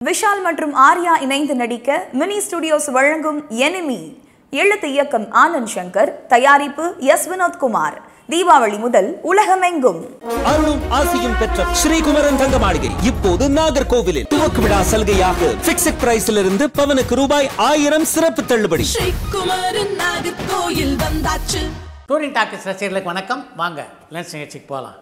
விஷால் மற்றும் ஆர்யா இணைந்து நடிக்க மினி ஸ்டுடியோஸ் வழங்கும் எனிமி எழுத்து இயக்கம் ஆனந்த் சங்கர் தயாரிப்பு எஸ் வினோத்குமார் தீபாவளி முதல் உலகமெங்கும் அருளும் ஆசையும் பெற்ற ஸ்ரீகுமரன் தங்க மாளிகை இப்போது நாகர்கோவிலில் துவக்க விழா சலுகையாக பிக்ஸட் பிரைஸில் இருந்து பவனுக்கு ரூபாய் ஆயிரம் சிறப்பு தள்ளுபடி ஸ்ரீகுமரன் நாகர்கோயில் வந்தாச்சு டூரிங் டாக்கஸ் ரசிகர்களுக்கு வணக்கம் வாங்க லென்ஸ் நிகழ்ச்சிக்கு போகலாம்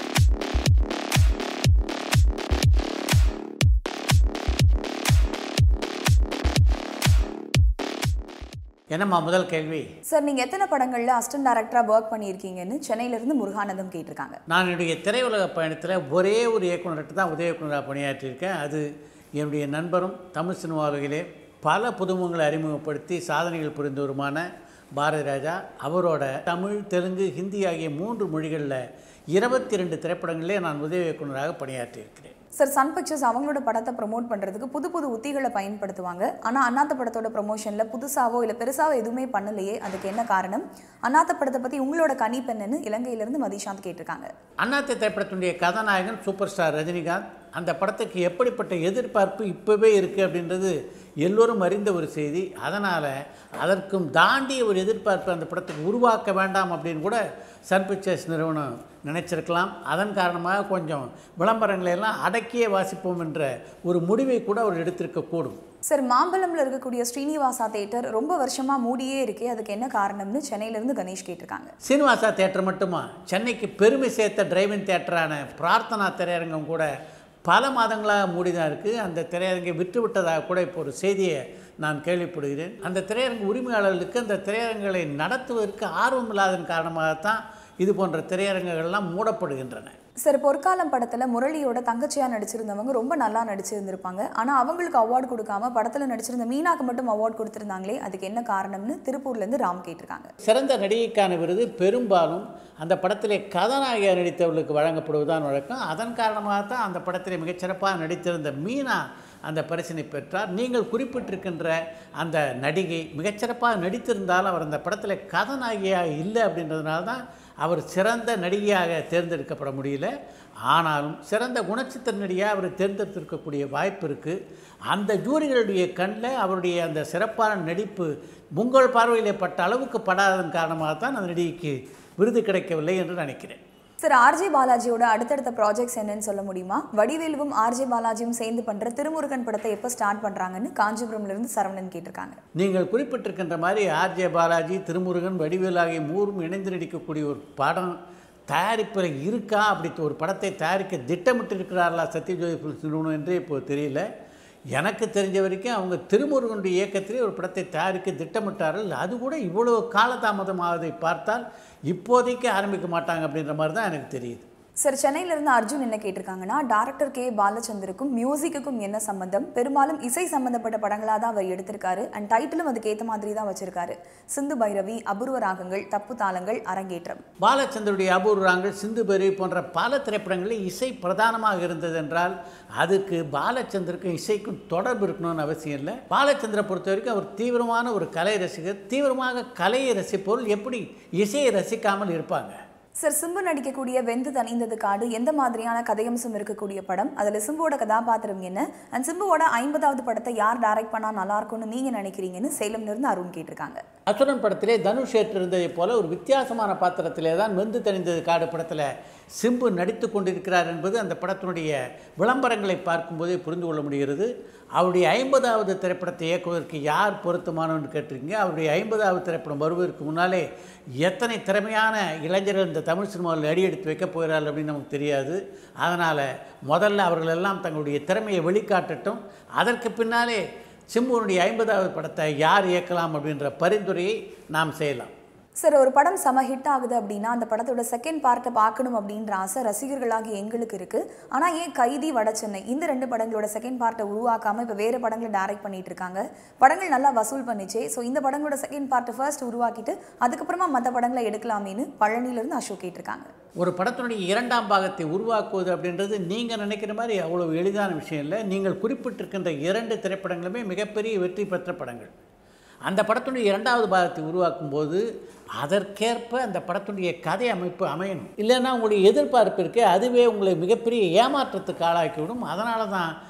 என்னம்மா முதல் கேள்வி சார் நீங்க எத்தனை படங்கள்ல அசிஸ்டன்ட் டைரக்டரா ஒர்க் பண்ணியிருக்கீங்கன்னு சென்னையில இருந்து முருகானந்தம் கேட்டிருக்காங்க நான் என்னுடைய திரையுலக பயணத்தில் ஒரே ஒரு இயக்குனர்கிட்ட தான் உதவி இயக்குனராக பணியாற்றியிருக்கேன் அது என்னுடைய நண்பரும் தமிழ் சினிமா உலகிலே பல புதுமுகங்களை அறிமுகப்படுத்தி சாதனைகள் புரிந்தவருமான பாரதி ராஜா அவரோட தமிழ் தெலுங்கு ஹிந்தி ஆகிய மூன்று மொழிகளில் இருபத்தி ரெண்டு திரைப்படங்களிலே நான் உதவி இயக்குனராக பணியாற்றியிருக்கிறேன் சார் சன் பிக்சர்ஸ் அவங்களோட படத்தை ப்ரோமோட் பண்றதுக்கு புது புது உத்திகளை பயன்படுத்துவாங்க ஆனா அண்ணாத்த படத்தோட ப்ரமோஷன்ல புதுசாவோ இல்ல பெருசாவோ எதுவுமே பண்ணலையே அதுக்கு என்ன காரணம் அண்ணாத்த படத்தை பத்தி உங்களோட கணிப்பு என்னன்னு இலங்கையில இருந்து மதிஷாந்த் கேட்டிருக்காங்க அண்ணாத்தை திரைப்படத்தினுடைய கதாநாயகன் சூப்பர் ஸ்டார் ரஜினிகாந்த் அந்த படத்துக்கு எப்படிப்பட்ட எதிர்பார்ப்பு இப்போவே இருக்குது அப்படின்றது எல்லோரும் அறிந்த ஒரு செய்தி அதனால் அதற்கும் தாண்டிய ஒரு எதிர்பார்ப்பு அந்த படத்துக்கு உருவாக்க வேண்டாம் அப்படின்னு கூட சன் பிக்சர்ஸ் நிறுவனம் நினைச்சிருக்கலாம் அதன் காரணமாக கொஞ்சம் விளம்பரங்களை எல்லாம் அடக்கியே வாசிப்போம் என்ற ஒரு முடிவை கூட அவர் எடுத்திருக்கக்கூடும் சார் மாம்பழம்ல இருக்கக்கூடிய ஸ்ரீனிவாசா தேட்டர் ரொம்ப வருஷமா மூடியே இருக்கே அதுக்கு என்ன காரணம்னு சென்னையில இருந்து கணேஷ் கேட்டிருக்காங்க சீனிவாசா தேட்டர் மட்டுமா சென்னைக்கு பெருமை சேர்த்த டிரைவிங் தேட்டரான பிரார்த்தனா திரையரங்கம் கூட பல மாதங்களாக மூடி தான் இருக்குது அந்த திரையரங்கை விற்று விட்டதாக கூட இப்போ ஒரு செய்தியை நான் கேள்விப்படுகிறேன் அந்த திரையரங்கு உரிமையாளர்களுக்கு அந்த திரையரங்குகளை நடத்துவதற்கு ஆர்வம் இல்லாததன் காரணமாகத்தான் இது போன்ற திரையரங்குகள்லாம் மூடப்படுகின்றன சார் பொற்காலம் படத்துல முரளியோட தங்கச்சியா நடிச்சிருந்தவங்க ரொம்ப நல்லா நடிச்சிருந்திருப்பாங்க ஆனா அவங்களுக்கு அவார்டு கொடுக்காம படத்துல நடிச்சிருந்த மீனாக்கு மட்டும் அவார்டு கொடுத்திருந்தாங்களே அதுக்கு என்ன காரணம்னு திருப்பூர்ல இருந்து ராம் கேட்டிருக்காங்க சிறந்த நடிகைக்கான விருது பெரும்பாலும் அந்த படத்திலே கதாநாயகியாக நடித்தவர்களுக்கு வழங்கப்படுவதுதான் வழக்கம் அதன் காரணமாக தான் அந்த படத்திலே மிகச்சிறப்பாக நடித்திருந்த மீனா அந்த பரிசினை பெற்றார் நீங்கள் குறிப்பிட்டிருக்கின்ற அந்த நடிகை மிகச்சிறப்பாக நடித்திருந்தாலும் அவர் அந்த படத்தில் கதாநாயகியாக இல்லை அப்படின்றதுனால தான் அவர் சிறந்த நடிகையாக தேர்ந்தெடுக்கப்பட முடியல ஆனாலும் சிறந்த குணச்சித்திர நடிகையாக அவரை தேர்ந்தெடுத்திருக்கக்கூடிய வாய்ப்பு இருக்குது அந்த ஜூரிகளுடைய கண்ணில் அவருடைய அந்த சிறப்பான நடிப்பு உங்கள் பார்வையிலே பட்ட அளவுக்கு படாததன் காரணமாக தான் அந்த நடிகைக்கு விருது கிடைக்கவில்லை என்று நினைக்கிறேன் சார் ஆர்ஜே பாலாஜியோட அடுத்தடுத்த ப்ராஜெக்ட்ஸ் என்னன்னு சொல்ல முடியுமா வடிவேலுவும் ஆர்ஜே பாலாஜியும் சேர்ந்து பண்ற திருமுருகன் படத்தை எப்போ ஸ்டார்ட் பண்றாங்கன்னு காஞ்சிபுரம்ல இருந்து சரவணன் கேட்டிருக்காங்க நீங்கள் குறிப்பிட்டிருக்கின்ற மாதிரி ஆர்ஜே பாலாஜி திருமுருகன் வடிவேல் ஆகிய மூரும் இணைந்து நடிக்கக்கூடிய ஒரு படம் தயாரிப்பில் இருக்கா அப்படி ஒரு படத்தை தயாரிக்க திட்டமிட்டு இருக்கிறார்களா சத்யஜோதி பிலிம்ஸ் நிறுவனம் என்றே இப்போ தெரியல எனக்கு தெரிஞ்ச வரைக்கும் அவங்க திருமுருகனுடைய இயக்கத்திலே ஒரு படத்தை தயாரிக்க திட்டமிட்டார்கள் அது கூட இவ்வளவு காலதாமதமாவதை பார்த்தால் இப்போதைக்கு ஆரம்பிக்க மாட்டாங்க அப்படின்ற மாதிரி தான் எனக்கு தெரியுது சார் சென்னையில இருந்து அர்ஜுன் என்ன கேட்டிருக்காங்கன்னா டைரக்டர் கே பாலச்சந்தருக்கும் மியூசிக்குக்கும் என்ன சம்பந்தம் பெரும்பாலும் இசை சம்பந்தப்பட்ட படங்களா தான் அவர் எடுத்திருக்காரு அண்ட் டைட்டிலும் அதுக்கு ஏத்த மாதிரி தான் வச்சிருக்காரு சிந்து பைரவி அபூர்வ ராகங்கள் தப்பு தாளங்கள் அரங்கேற்றம் பாலச்சந்தருடைய அபூர்வங்கள் சிந்து பெரி போன்ற பல திரைப்படங்களில் இசை பிரதானமாக இருந்தது என்றால் அதுக்கு பாலச்சந்தருக்கும் இசைக்கும் தொடர்பு இருக்கணும்னு அவசியம் இல்லை பாலச்சந்திர பொறுத்த வரைக்கும் அவர் தீவிரமான ஒரு கலை ரசிகர் தீவிரமாக கலையை ரசிப்பவர்கள் எப்படி இசையை ரசிக்காமல் இருப்பாங்க சார் சிம்பு நடிக்கக்கூடிய வெந்து தணிந்தது காடு எந்த மாதிரியான கதையம்சம் இருக்கக்கூடிய படம் அதில் சிம்புவோட கதாபாத்திரம் என்ன அண்ட் சிம்புவோட ஐம்பதாவது படத்தை யார் டைரக்ட் பண்ணா நல்லா இருக்கும்னு நீங்க நினைக்கிறீங்கன்னு சேலம்ல இருந்து அருண் கேட்டிருக்காங்க அசுரன் படத்திலே தனுஷ் ஏற்றிருந்ததைப் போல ஒரு வித்தியாசமான பாத்திரத்திலே தான் வெந்து தணிந்தது காடு படத்தில் சிம்பு நடித்து கொண்டிருக்கிறார் என்பது அந்த படத்தினுடைய விளம்பரங்களை பார்க்கும்போதே புரிந்து கொள்ள முடிகிறது அவருடைய ஐம்பதாவது திரைப்படத்தை இயக்குவதற்கு யார் பொருத்தமானவன்னு கேட்டிருக்கீங்க அவருடைய ஐம்பதாவது திரைப்படம் வருவதற்கு முன்னாலே எத்தனை திறமையான இளைஞர்கள் இந்த தமிழ் சினிமாவில் அடி எடுத்து வைக்கப் போகிறார்கள் அப்படின்னு நமக்கு தெரியாது அதனால் முதல்ல அவர்கள் எல்லாம் தங்களுடைய திறமையை வெளிக்காட்டட்டும் அதற்கு பின்னாலே சிம்புவனுடைய ஐம்பதாவது படத்தை யார் இயக்கலாம் அப்படின்ற பரிந்துரையை நாம் செய்யலாம் சார் ஒரு படம் செம ஹிட் ஆகுது அப்படின்னா அந்த படத்தோட செகண்ட் பார்ட்டை பார்க்கணும் அப்படின்ற ஆசை ரசிகர்களாகி எங்களுக்கு இருக்கு ஆனா ஏன் கைதி வட சென்னை இந்த ரெண்டு படங்களோட செகண்ட் பார்ட்டை உருவாக்காம இப்போ வேற படங்களை டைரக்ட் பண்ணிட்டு இருக்காங்க படங்கள் நல்லா வசூல் பண்ணிச்சே ஸோ இந்த படங்களோட செகண்ட் பார்ட்டை ஃபர்ஸ்ட் உருவாக்கிட்டு அதுக்கப்புறமா மற்ற படங்களை எடுக்கலாமேன்னு பழனியிலிருந்து அசோக் கேட்டிருக்காங்க ஒரு படத்தினுடைய இரண்டாம் பாகத்தை உருவாக்குவது அப்படின்றது நீங்கள் நினைக்கிற மாதிரி அவ்வளவு எளிதான விஷயம் இல்லை நீங்கள் குறிப்பிட்டிருக்கின்ற இரண்டு திரைப்படங்களுமே மிகப்பெரிய வெற்றி பெற்ற படங்கள் அந்த படத்தினுடைய இரண்டாவது பாகத்தை உருவாக்கும் போது அதற்கேற்ப அந்த படத்தினுடைய கதை அமைப்பு அமையணும் இல்லைன்னா உங்களுடைய எதிர்பார்ப்பு இருக்கு அதுவே உங்களை மிகப்பெரிய ஏமாற்றத்துக்கு ஆளாக்கிவிடும் அதனால தான்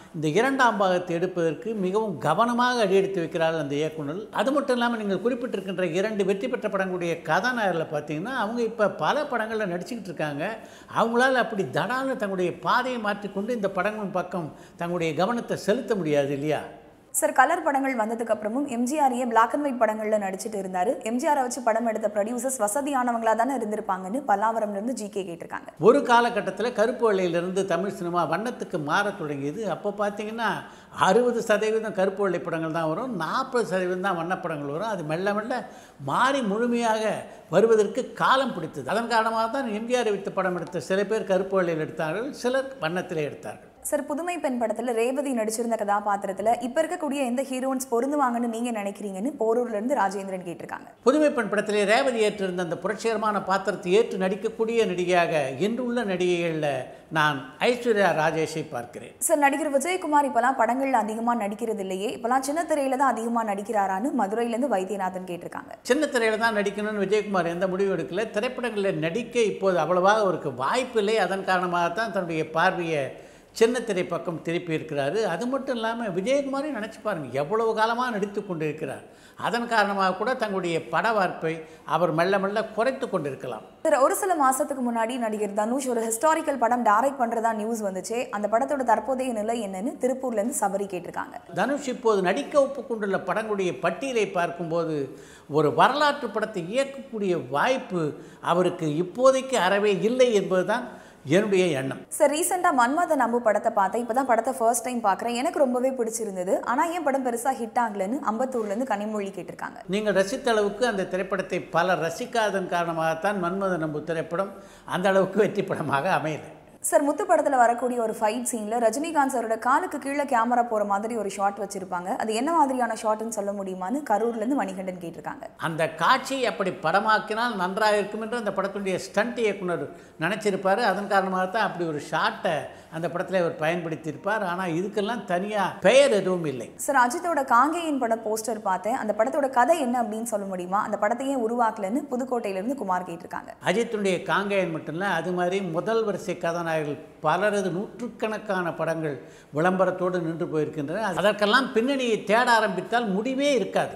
இந்த இரண்டாம் பாகத்தை எடுப்பதற்கு மிகவும் கவனமாக அடியெடுத்து வைக்கிறார்கள் அந்த இயக்குனர் அது மட்டும் இல்லாமல் நீங்கள் குறிப்பிட்டிருக்கின்ற இரண்டு வெற்றி பெற்ற படங்களுடைய கதாநாயகரில் பார்த்தீங்கன்னா அவங்க இப்போ பல படங்களில் நடிச்சுக்கிட்டு இருக்காங்க அவங்களால அப்படி தடால தங்களுடைய பாதையை மாற்றிக்கொண்டு இந்த படங்களின் பக்கம் தங்களுடைய கவனத்தை செலுத்த முடியாது இல்லையா சார் கலர் படங்கள் வந்ததுக்கு அப்புறமும் எம்ஜிஆரையே பிளாக் அண்ட் ஒயிட் படங்கள்ல நடிச்சிட்டு இருந்தாரு எம்ஜிஆரை வச்சு படம் எடுத்த ப்ரொடியூசர்ஸ் வசதியானவங்களா தானே இருந்திருப்பாங்கன்னு பல்லாவரம்ல இருந்து ஜிகே கேட்டிருக்காங்க ஒரு காலகட்டத்தில் கருப்பு வெள்ளையிலிருந்து தமிழ் சினிமா வண்ணத்துக்கு மாறத் தொடங்கியது அப்போ பார்த்தீங்கன்னா அறுபது சதவீதம் கருப்பு வெள்ளை படங்கள் தான் வரும் நாற்பது சதவீதம் தான் வண்ணப்படங்கள் வரும் அது மெல்ல மெல்ல மாறி முழுமையாக வருவதற்கு காலம் பிடித்தது அதன் காரணமாக தான் எம்ஜிஆர் வைத்து படம் எடுத்த சில பேர் கருப்பு வெள்ளையில் எடுத்தார்கள் சிலர் வண்ணத்திலே எடுத்தார்கள் சார் புதுமை பெண் படத்துல ரேவதி நடிச்சிருந்த கதாபாத்திரத்துல இப்ப இருக்கக்கூடிய எந்த ஹீரோயின்ஸ் பொருந்துவாங்கன்னு நீங்க நினைக்கிறீங்கன்னு போரூர்ல இருந்து ராஜேந்திரன் கேட்டிருக்காங்க புதுமை பெண் படத்திலே ரேவதி ஏற்றிருந்த அந்த புரட்சிகரமான பாத்திரத்தை ஏற்று நடிக்கக்கூடிய நடிகையாக இன்றுள்ள நடிகைகளில் நான் ஐஸ்வர்யா ராஜேஷை பார்க்கிறேன் சார் நடிகர் விஜயகுமார் இப்பெல்லாம் படங்கள்ல அதிகமா நடிக்கிறது இல்லையே இப்பெல்லாம் சின்ன திரையில தான் அதிகமா நடிக்கிறாரான்னு மதுரையில இருந்து வைத்தியநாதன் கேட்டிருக்காங்க சின்ன திரையில் தான் நடிக்கணும்னு விஜயகுமார் எந்த முடிவும் எடுக்கல திரைப்படங்களில் நடிக்க இப்போது அவ்வளவாக அவருக்கு வாய்ப்பில்லை அதன் காரணமாகத்தான் தன்னுடைய பார்வையை சின்ன திரை பக்கம் திருப்பி இருக்கிறாரு அது மட்டும் இல்லாமல் விஜயகுமாரையும் நினச்சி பாருங்கள் எவ்வளவு காலமாக நடித்து கொண்டிருக்கிறார் அதன் காரணமாக கூட தங்களுடைய பட வார்ப்பை அவர் மெல்ல மெல்ல குறைத்து கொண்டிருக்கலாம் சார் ஒரு சில மாசத்துக்கு முன்னாடி நடிகர் தனுஷ் ஒரு ஹிஸ்டாரிக்கல் படம் டைரக்ட் பண்றதா நியூஸ் வந்துச்சு அந்த படத்தோட தற்போதைய நிலை என்னன்னு திருப்பூர்ல இருந்து சபரி கேட்டிருக்காங்க தனுஷ் இப்போது நடிக்க ஒப்புக்கொண்டுள்ள படங்களுடைய பட்டியலை பார்க்கும்போது ஒரு வரலாற்று படத்தை இயக்கக்கூடிய வாய்ப்பு அவருக்கு இப்போதைக்கு அறவே இல்லை என்பதுதான் என்னுடைய எண்ணம் சார் ரீசெண்டாக மன்மத நம்பு படத்தை பார்த்தேன் இப்போ தான் படத்தை ஃபர்ஸ்ட் டைம் பார்க்குறேன் எனக்கு ரொம்பவே பிடிச்சிருந்தது ஆனால் ஏன் படம் பெருசாக ஹிட் ஆகலைன்னு அம்பத்தூர்லேருந்து கனிமொழி கேட்டிருக்காங்க நீங்கள் ரசித்த அளவுக்கு அந்த திரைப்படத்தை பலர் ரசிக்காதன் காரணமாகத்தான் மன்மத நம்பு திரைப்படம் அந்த அளவுக்கு வெற்றி படமாக அமையலை சார் முத்து படத்தில் வரக்கூடிய ஒரு ஃபைட் சீனில் ரஜினிகாந்த் சாரோட காலுக்கு கீழே கேமரா போகிற மாதிரி ஒரு ஷாட் வச்சிருப்பாங்க அது என்ன மாதிரியான ஷாட்னு சொல்ல முடியுமான்னு கரூர்லேருந்து மணிகண்டன் கேட்டிருக்காங்க அந்த காட்சியை அப்படி படமாக்கினால் நன்றாக இருக்கும் என்று அந்த படத்துடைய ஸ்டண்ட் இயக்குனர் நினச்சிருப்பார் அதன் காரணமாகத்தான் அப்படி ஒரு ஷாட்டை அந்த படத்தில் அவர் பயன்படுத்தியிருப்பார் ஆனால் இதுக்கெல்லாம் தனியாக பெயர் எதுவும் இல்லை சார் அஜித்தோட காங்கேயன் பட போஸ்டர் பார்த்தேன் அந்த படத்தோட கதை என்ன அப்படின்னு சொல்ல முடியுமா அந்த படத்தையே உருவாக்கலன்னு புதுக்கோட்டையிலேருந்து குமார் கேட்டிருக்காங்க அஜித்துடைய காங்கேயன் மட்டும் இல்லை அது மாதிரி முதல் வரிசை கதாநாயகர்கள் பலரது நூற்றுக்கணக்கான படங்கள் விளம்பரத்தோடு நின்று போயிருக்கின்றன அதற்கெல்லாம் பின்னணியை தேட ஆரம்பித்தால் முடிவே இருக்காது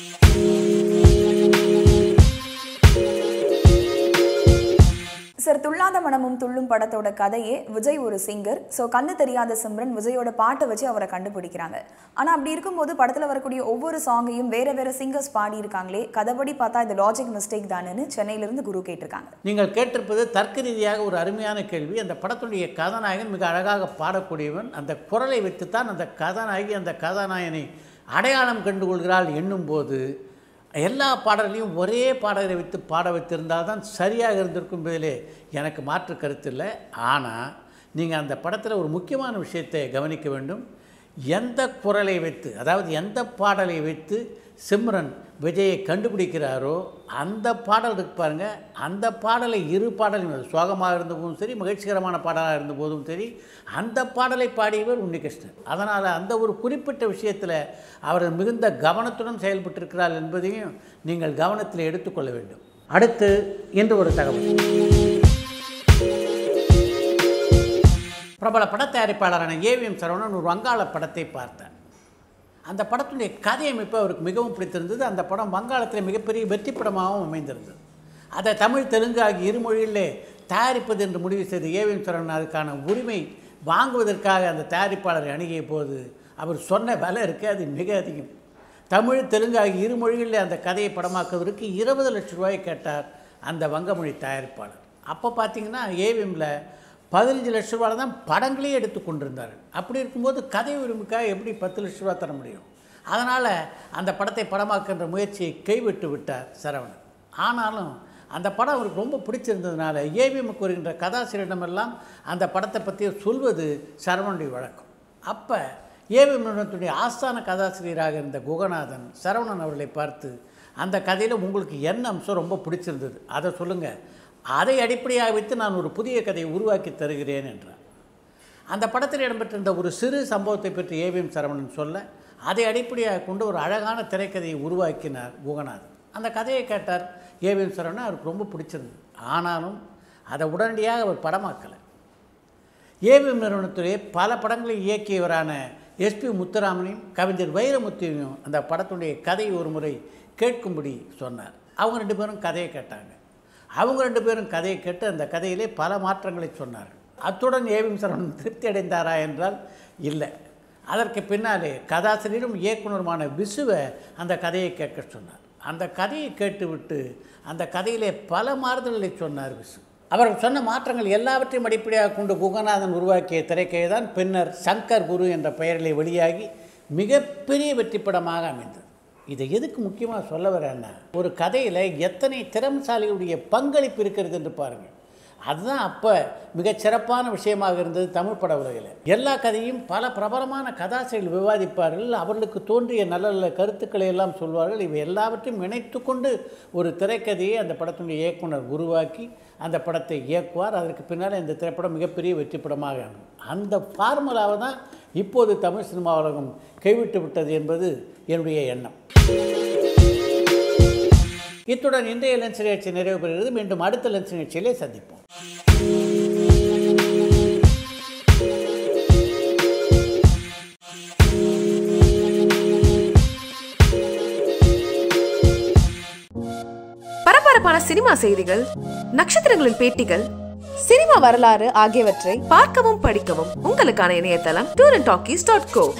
சார் துள்ளாத மனமும் துள்ளும் படத்தோட கதையே விஜய் ஒரு சிங்கர் ஸோ கண்ணு தெரியாத சிம்ரன் விஜயோட பாட்டை வச்சு அவரை கண்டுபிடிக்கிறாங்க ஆனால் அப்படி இருக்கும்போது படத்தில் வரக்கூடிய ஒவ்வொரு சாங்கையும் வேற வேற சிங்கர்ஸ் பாடியிருக்காங்களே கதைப்படி பார்த்தா இது லாஜிக் மிஸ்டேக் தானேன்னு சென்னையிலிருந்து குரு கேட்டிருக்காங்க நீங்கள் கேட்டிருப்பது தர்க்க ரீதியாக ஒரு அருமையான கேள்வி அந்த படத்துடைய கதாநாயகன் மிக அழகாக பாடக்கூடியவன் அந்த குரலை வைத்துத்தான் அந்த கதாநாயகி அந்த கதாநாயகனை அடையாளம் கண்டுகொள்கிறாள் எண்ணும்போது எல்லா பாடல்களையும் ஒரே பாடலை வைத்து பாட வைத்திருந்தால் தான் சரியாக இருந்திருக்கும் என்பதிலே எனக்கு மாற்று கருத்து இல்லை ஆனால் நீங்கள் அந்த படத்தில் ஒரு முக்கியமான விஷயத்தை கவனிக்க வேண்டும் எந்த குரலை வைத்து அதாவது எந்த பாடலை வைத்து சிம்ரன் விஜயை கண்டுபிடிக்கிறாரோ அந்த பாடல் இருக்கு பாருங்க அந்த பாடலை இரு பாடலும் சோகமாக இருந்த போதும் சரி மகிழ்ச்சிகரமான பாடலாக இருந்த போதும் சரி அந்த பாடலை பாடியவர் உன்னிகிருஷ்ணன் அதனால் அந்த ஒரு குறிப்பிட்ட விஷயத்தில் அவர் மிகுந்த கவனத்துடன் செயல்பட்டிருக்கிறார் என்பதையும் நீங்கள் கவனத்தில் எடுத்துக்கொள்ள வேண்டும் அடுத்து இன்று ஒரு தகவல் பிரபல பட தயாரிப்பாளரான ஏவிஎம் சரவணன் ஒரு வங்காள படத்தை பார்த்தார் அந்த படத்துடைய கதையமைப்பு அவருக்கு மிகவும் பிடித்திருந்தது அந்த படம் வங்காளத்தில் மிகப்பெரிய வெற்றி படமாகவும் அமைந்திருந்தது அதை தமிழ் தெலுங்கு ஆகிய இரு மொழியிலே தயாரிப்பது என்று முடிவு செய்த ஏவிஎம் சரவணன் அதுக்கான உரிமை வாங்குவதற்காக அந்த தயாரிப்பாளரை அணுகிய போது அவர் சொன்ன விலை இருக்கு அது மிக அதிகம் தமிழ் தெலுங்கு ஆகிய இரு மொழிகளில் அந்த கதையை படமாக்குவதற்கு இருபது லட்சம் ரூபாய் கேட்டார் அந்த வங்கமொழி தயாரிப்பாளர் அப்போ பார்த்தீங்கன்னா ஏவிஎம்ல பதினஞ்சு லட்ச ரூபாயில் தான் படங்களே எடுத்து கொண்டிருந்தார் அப்படி இருக்கும்போது கதை உரிமைக்காக எப்படி பத்து லட்ச ரூபா தர முடியும் அதனால் அந்த படத்தை படமாக்குன்ற முயற்சியை கைவிட்டு விட்டார் சரவணன் ஆனாலும் அந்த படம் அவருக்கு ரொம்ப பிடிச்சிருந்ததுனால ஏவிஎம்க்கு வருகின்ற கதாசிரியரிடமெல்லாம் அந்த படத்தை பற்றி சொல்வது சரவணனுடைய வழக்கம் அப்போ ஏவிஎம் நிறுவனத்துடைய ஆஸ்தான கதாசிரியராக இருந்த குகநாதன் சரவணன் அவர்களை பார்த்து அந்த கதையில் உங்களுக்கு என்ன அம்சம் ரொம்ப பிடிச்சிருந்தது அதை சொல்லுங்கள் அதை அடிப்படையாக வைத்து நான் ஒரு புதிய கதையை உருவாக்கி தருகிறேன் என்றார் அந்த படத்தில் இடம்பெற்றிருந்த ஒரு சிறு சம்பவத்தை பற்றி ஏவிஎம் சரவணன் சொல்ல அதை அடிப்படையாக கொண்டு ஒரு அழகான திரைக்கதையை உருவாக்கினார் குகநாதன் அந்த கதையை கேட்டார் ஏவிஎம் சரவணன் அவருக்கு ரொம்ப பிடிச்சிருந்தது ஆனாலும் அதை உடனடியாக அவர் படமாக்கலை ஏவிஎம் நிறுவனத்திலே பல படங்களை இயக்கியவரான எஸ்பி முத்துராமனையும் கவிஞர் வைரமுத்தையும் அந்த படத்துடைய கதையை ஒரு முறை கேட்கும்படி சொன்னார் அவங்க ரெண்டு பேரும் கதையை கேட்டாங்க அவங்க ரெண்டு பேரும் கதையை கேட்டு அந்த கதையிலே பல மாற்றங்களை சொன்னார்கள் அத்துடன் ஏவிஎம் சரவணன் திருப்தி அடைந்தாரா என்றால் இல்லை அதற்கு பின்னாலே கதாசிரியரும் இயக்குனருமான விசுவை அந்த கதையை கேட்க சொன்னார் அந்த கதையை கேட்டுவிட்டு அந்த கதையிலே பல மாறுதல்களை சொன்னார் விசு அவர்கள் சொன்ன மாற்றங்கள் எல்லாவற்றையும் அடிப்படையாக கொண்டு குகநாதன் உருவாக்கிய திரைக்கதை தான் பின்னர் சங்கர் குரு என்ற பெயரிலே வெளியாகி மிகப்பெரிய வெற்றி படமாக அமைந்தது இதை எதுக்கு முக்கியமாக சொல்ல வரேன்னா ஒரு கதையில் எத்தனை திறமசாலியுடைய பங்களிப்பு இருக்கிறது என்று பாருங்கள் அதுதான் அப்போ மிகச் சிறப்பான விஷயமாக இருந்தது தமிழ் பட உலகில் எல்லா கதையும் பல பிரபலமான கதாசிரியர்கள் விவாதிப்பார்கள் அவர்களுக்கு தோன்றிய நல்ல நல்ல கருத்துக்களை எல்லாம் சொல்வார்கள் இவை எல்லாவற்றையும் இணைத்து கொண்டு ஒரு திரைக்கதையை அந்த படத்தினுடைய இயக்குனர் உருவாக்கி அந்த படத்தை இயக்குவார் அதற்கு பின்னால் இந்த திரைப்படம் மிகப்பெரிய வெற்றி படமாக அமையும் அந்த ஃபார்முலாவை தான் இப்போது தமிழ் சினிமா உலகம் கைவிட்டு விட்டது என்பது என்னுடைய எண்ணம் இத்துடன் இன்றைய லென்ஸ் நிகழ்ச்சி நிறைவு பெறுகிறது மீண்டும் அடுத்த லென்ஸ் நிகழ்ச்சியிலே சந்திப்போம் பரபரப்பான சினிமா செய்திகள் நட்சத்திரங்களின் பேட்டிகள் சினிமா வரலாறு ஆகியவற்றை பார்க்கவும் படிக்கவும் உங்களுக்கான இணையதளம் tour and talkies dot go